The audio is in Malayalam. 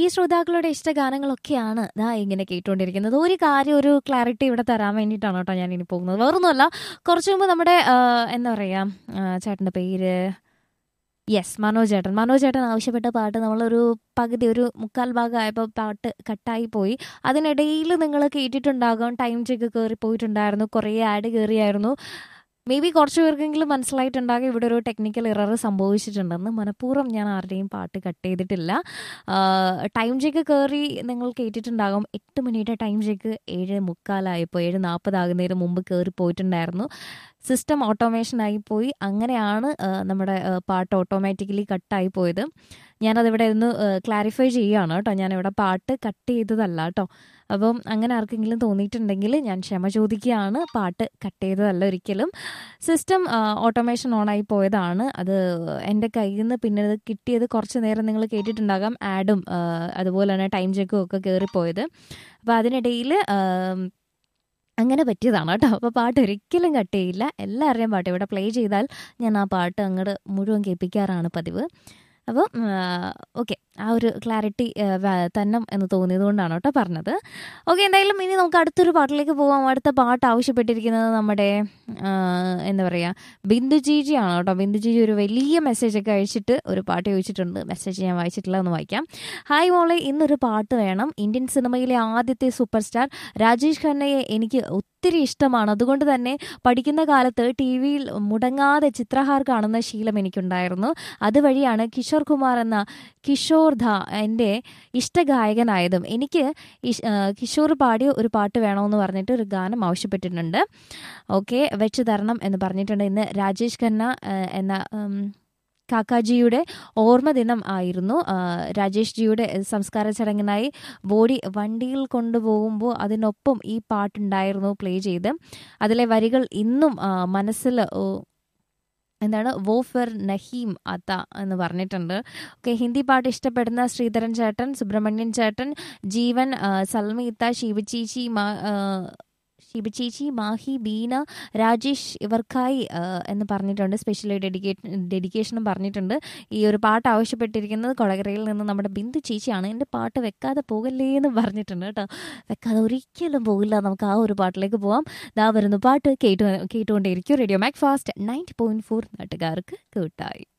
ശ്രോതാക്കളുടെ ഇഷ്ട ഗാനങ്ങളൊക്കെയാണ് ദാ ഇങ്ങനെ കേട്ടുകൊണ്ടിരിക്കുന്നത് ഒരു കാര്യം ഒരു ക്ലാരിറ്റി ഇവിടെ തരാൻ വേണ്ടിയിട്ടാണ് കേട്ടോ ഞാൻ ഇനി പോകുന്നത് വേറൊന്നുമല്ല കുറച്ച് മുമ്പ് നമ്മുടെ ആ, എന്താ പറയുക ആ, ചേട്ടൻ്റെ പേര് യെസ് മനോജ് ചേട്ടൻ മനോജ് ചേട്ടൻ ആവശ്യപ്പെട്ട പാട്ട് നമ്മളൊരു പകുതി ഒരു മുക്കാൽ ഭാഗമായപ്പോൾ പാട്ട് കട്ടായി പോയി അതിനിടയിൽ നിങ്ങൾ കേട്ടിട്ടുണ്ടാകും ടൈം ചെക്ക് കയറി പോയിട്ടുണ്ടായിരുന്നു കുറേ ആഡ് കയറിയായിരുന്നു മേ ബി കുറച്ച് പേർക്കെങ്കിലും മനസ്സിലായിട്ടുണ്ടാകും ഇവിടെ ഒരു ടെക്നിക്കൽ എറർ സംഭവിച്ചിട്ടുണ്ടെന്ന് മനഃപൂർവ്വം ഞാൻ ആരുടെയും പാട്ട് കട്ട് ചെയ്തിട്ടില്ല ടൈം ചെക്ക് കയറി നിങ്ങൾ കേട്ടിട്ടുണ്ടാകും എട്ട് മണിയുടെ ടൈം ചെക്ക് ഏഴ് മുക്കാലായപ്പോൾ ഏഴ് നാൽപ്പതാകുന്നതിന് മുമ്പ് കയറി പോയിട്ടുണ്ടായിരുന്നു സിസ്റ്റം ഓട്ടോമേഷൻ ആയി പോയി അങ്ങനെയാണ് ആ, നമ്മുടെ ആ, പാട്ട് ഓട്ടോമാറ്റിക്കലി കട്ടായി പോയത് ഞാനതിവിടെ ഒന്ന് ക്ലാരിഫൈ ചെയ്യുകയാണ് കേട്ടോ ഞാനിവിടെ പാട്ട് കട്ട് ചെയ്തതല്ല കേട്ടോ അപ്പം അങ്ങനെ ആർക്കെങ്കിലും തോന്നിയിട്ടുണ്ടെങ്കിൽ ഞാൻ ക്ഷമ ചോദിക്കുകയാണ് പാട്ട് കട്ട് ചെയ്തതല്ല ഒരിക്കലും സിസ്റ്റം ഓട്ടോമേഷൻ ഓണായി പോയതാണ് അത് എൻ്റെ കയ്യിൽ നിന്ന് പിന്നെ അത് കിട്ടിയത് കുറച്ച് നേരം നിങ്ങൾ കേട്ടിട്ടുണ്ടാകാം ആഡും അതുപോലെ തന്നെ ടൈം ചെക്കും ഒക്കെ കയറിപ്പോയത് അപ്പോൾ അതിനിടയിൽ അങ്ങനെ പറ്റിയതാണ് കേട്ടോ അപ്പോൾ പാട്ട് ഒരിക്കലും കട്ട് ചെയ്യില്ല എല്ലാവരുടെയും പാട്ട് ഇവിടെ പ്ലേ ചെയ്താൽ ഞാൻ ആ പാട്ട് അങ്ങോട്ട് മുഴുവൻ കേൾപ്പിക്കാറാണ് പതിവ് അപ്പോൾ ഓക്കെ ആ ഒരു ക്ലാരിറ്റി തന്നെ എന്ന് തോന്നിയത് കൊണ്ടാണ് കേട്ടോ പറഞ്ഞത് ഓക്കെ എന്തായാലും ഇനി നമുക്ക് അടുത്തൊരു പാട്ടിലേക്ക് പോവാം അടുത്ത പാട്ട് ആവശ്യപ്പെട്ടിരിക്കുന്നത് നമ്മുടെ ആ, എന്താ പറയുക ബിന്ദു ജീജി ആണ് കേട്ടോ ബിന്ദു ജീജി ഒരു വലിയ മെസ്സേജ് ഒക്കെ അയച്ചിട്ട് ഒരു പാട്ട് ചോദിച്ചിട്ടുണ്ട് മെസ്സേജ് ഞാൻ വായിച്ചിട്ടില്ല ഒന്ന് വായിക്കാം ഹായ് മോളെ ഇന്നൊരു പാട്ട് വേണം ഇന്ത്യൻ സിനിമയിലെ ആദ്യത്തെ സൂപ്പർ സ്റ്റാർ രാജേഷ് ഖന്നയെ എനിക്ക് ഒത്തിരി ഇഷ്ടമാണ് അതുകൊണ്ട് തന്നെ പഠിക്കുന്ന കാലത്ത് ടി വിയിൽ മുടങ്ങാതെ ചിത്രഹാർ കാണുന്ന ശീലം എനിക്കുണ്ടായിരുന്നു അതുവഴിയാണ് കിഷോർ കുമാർ എന്ന കിഷോർ ധ എൻ്റെ ഇഷ്ടഗായകനായതും എനിക്ക് ഇഷ്- ആ, കിഷോർ പാടിയ ഒരു പാട്ട് വേണമെന്ന് പറഞ്ഞിട്ട് ഒരു ഗാനം ആവശ്യപ്പെട്ടിട്ടുണ്ട് ഓക്കെ വെച്ച് തരണം എന്ന് പറഞ്ഞിട്ടുണ്ട് ഇന്ന് രാജേഷ് ഖന്ന ആ, എന്ന ഉം, കാക്കാജിയുടെ ഓർമ്മ ദിനം ആയിരുന്നു ആ, രാജേഷ് ജിയുടെ സംസ്കാര ചടങ്ങിനായി ബോഡി വണ്ടിയിൽ കൊണ്ടുപോകുമ്പോൾ അതിനൊപ്പം ഈ പാട്ടുണ്ടായിരുന്നു പ്ലേ ചെയ്ത് അതിലെ വരികൾ ഇന്നും ആ, മനസ്സിൽ ഓ, എന്താണ് വോഫർ നഹീം അത്ത എന്ന് പറഞ്ഞിട്ടുണ്ട് ഓക്കെ ഹിന്ദി പാട്ട് ഇഷ്ടപ്പെടുന്ന ശ്രീധരൻ ചേട്ടൻ സുബ്രഹ്മണ്യൻ ചേട്ടൻ ജീവൻ ആ, സൽമീത്ത ശിവചീച്ചി മാ ആ, ശിവചേച്ചി മാഹി ബീന രാജേഷ് ഇവർക്കായി ആ, എന്ന് പറഞ്ഞിട്ടുണ്ട് സ്പെഷ്യലി ഡെഡിക്കേറ്റ് ഡെഡിക്കേഷനും പറഞ്ഞിട്ടുണ്ട് ഈ ഒരു പാട്ട് ആവശ്യപ്പെട്ടിരിക്കുന്നത് കൊടകരയിൽ നിന്ന് നമ്മുടെ ബിന്ദു ചേച്ചിയാണ് എൻ്റെ പാട്ട് വെക്കാതെ പോകല്ലേ എന്ന് പറഞ്ഞിട്ടുണ്ട് കേട്ടോ വെക്കാതെ ഒരിക്കലും പോകില്ല നമുക്ക് ആ ഒരു പാട്ടിലേക്ക് പോവാം ദാ വരുന്നു പാട്ട് കേട്ടു കേട്ടുകൊണ്ടേയിരിക്കും radio MACFAST ninety point four നാട്ടുകാർക്ക് കൂട്ടായി